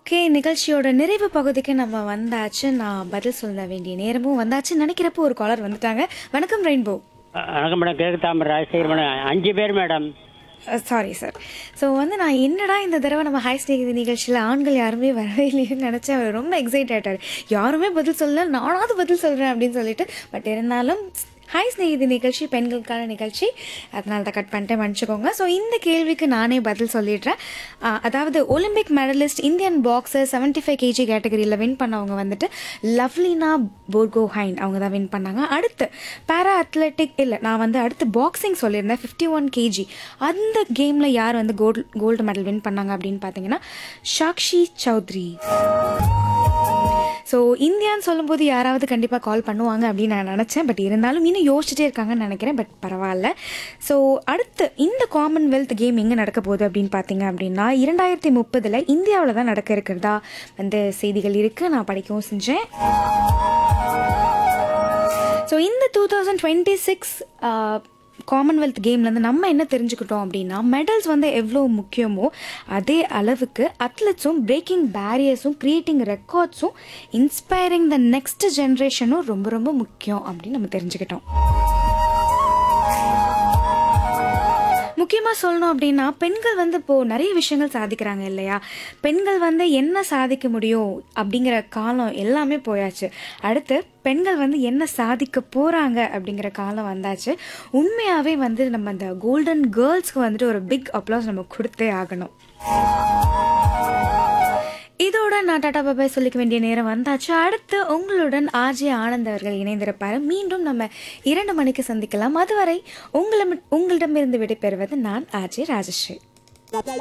okay நிகழ்ச்சியோட நிறைவு பகுதிக்கு நம்ம வந்தாச்சு நான் பதில் சொல்ல வேண்டிய நேரமும் வந்தாச்சு நினைக்கிறப்போ ஒரு காலர் வந்துட்டாங்க வணக்கம் ரெயின்போ அஹ் வணக்கம் மேடம் கிழக்கு தாமரை ராஜசேகர் மேடம் அஞ்சு பேர் மேடம் சாரி சார் ஸோ வந்து நான் என்னடா இந்த தடவை நம்ம ஹாய் ஸ்நேகிதி நிகழ்ச்சியில் ஆண்கள் யாருமே வரவே இல்லையேன்னு நினச்சேன் அவர் ரொம்ப எக்ஸைட் ஆகிட்டார் யாருமே பதில் சொல்லல நானாவது பதில் சொல்கிறேன் அப்படின்னு சொல்லிட்டு பட் இருந்தாலும் ஹாய் ஸ்நேகிதி நிகழ்ச்சி பெண்களுக்கான நிகழ்ச்சி அதனால தான் கட் பண்ணிட்டேன் மன்னிச்சுக்கோங்க ஸோ இந்த கேள்விக்கு நானே பதில் சொல்லிடுறேன் ஆஹ் அதாவது Olympic medallist Indian boxer seventy five KG கேட்டகரியில் வின் பண்ணவங்க வந்துட்டு லவ்லினா போர்கோஹைன் அவங்க தான் வின் பண்ணாங்க அடுத்து பேரா அத்லெட்டிக் இல்லை நான் வந்து அடுத்து பாக்ஸிங் சொல்லியிருந்தேன் ஃபிஃப்டி ஒன் கேஜி அந்த கேமில் யார் வந்து கோல்டு கோல்டு மெடல் வின் பண்ணாங்க அப்படின்னு பார்த்தீங்கன்னா சாக்ஷி சௌத்ரி ஸோ இந்தியான்னு சொல்லும்போது யாராவது கண்டிப்பாக கால் பண்ணுவாங்க அப்படின்னு நான் நினச்சேன் பட் இருந்தாலும் இன்னும் யோசிச்சுட்டே இருக்காங்கன்னு நினைக்கிறேன் பட் பரவாயில்ல ஸோ அடுத்து இந்த காமன்வெல்த் கேம் எங்கே நடக்க போகுது அப்படின்னு பார்த்தீங்க அப்படின்னா இரண்டாயிரத்தி முப்பதில் இந்தியாவில் தான் நடக்க இருக்கிறதா வந்து செய்திகள் இருக்குது நான் படிக்கவும் செஞ்சேன் ஸோ இந்த two thousand twenty six Commonwealth கேம்லேருந்து நம்ம என்ன தெரிஞ்சுக்கிட்டோம் அப்படின்னா மெடல்ஸ் வந்து எவ்வளோ முக்கியமோ அதே அளவுக்கு அத்லெட்ஸும் பிரேக்கிங் பேரியர்ஸும் கிரியேட்டிங் ரெக்கார்ட்ஸும் இன்ஸ்பைரிங் த நெக்ஸ்ட் ஜென்ரேஷனும் ரொம்ப ரொம்ப முக்கியம் அப்படின்னு நம்ம தெரிஞ்சுக்கிட்டோம் முக்கியமாக சொல்லணும் அப்படின்னா பெண்கள் வந்து இப்போது நிறைய விஷயங்கள் சாதிக்கிறாங்க இல்லையா பெண்கள் வந்து என்ன சாதிக்க முடியும் அப்படிங்கிற காலம் எல்லாமே போயாச்சு அடுத்து பெண்கள் வந்து என்ன சாதிக்க போகிறாங்க அப்படிங்கிற காலம் வந்தாச்சு உண்மையாகவே வந்து நம்ம அந்த கோல்டன் கேர்ள்ஸ்க்கு வந்துட்டு ஒரு பிக் அப்ளாஸ் நம்ம கொடுத்தே ஆகணும் இதோட நான் டாடா பாபாய் சொல்லிக்க வேண்டிய நேரம் வந்தாச்சு அடுத்து உங்களுடன் ஆர்ஜே ஆனந்த் அவர்கள் இணைந்திருப்பார் மீண்டும் நம்ம இரண்டு மணிக்கு சந்திக்கலாம் அதுவரை உங்களிடம் உங்களிடமிருந்து விடைபெறுவது நான் ஆர்ஜே ராஜஸ்ரீ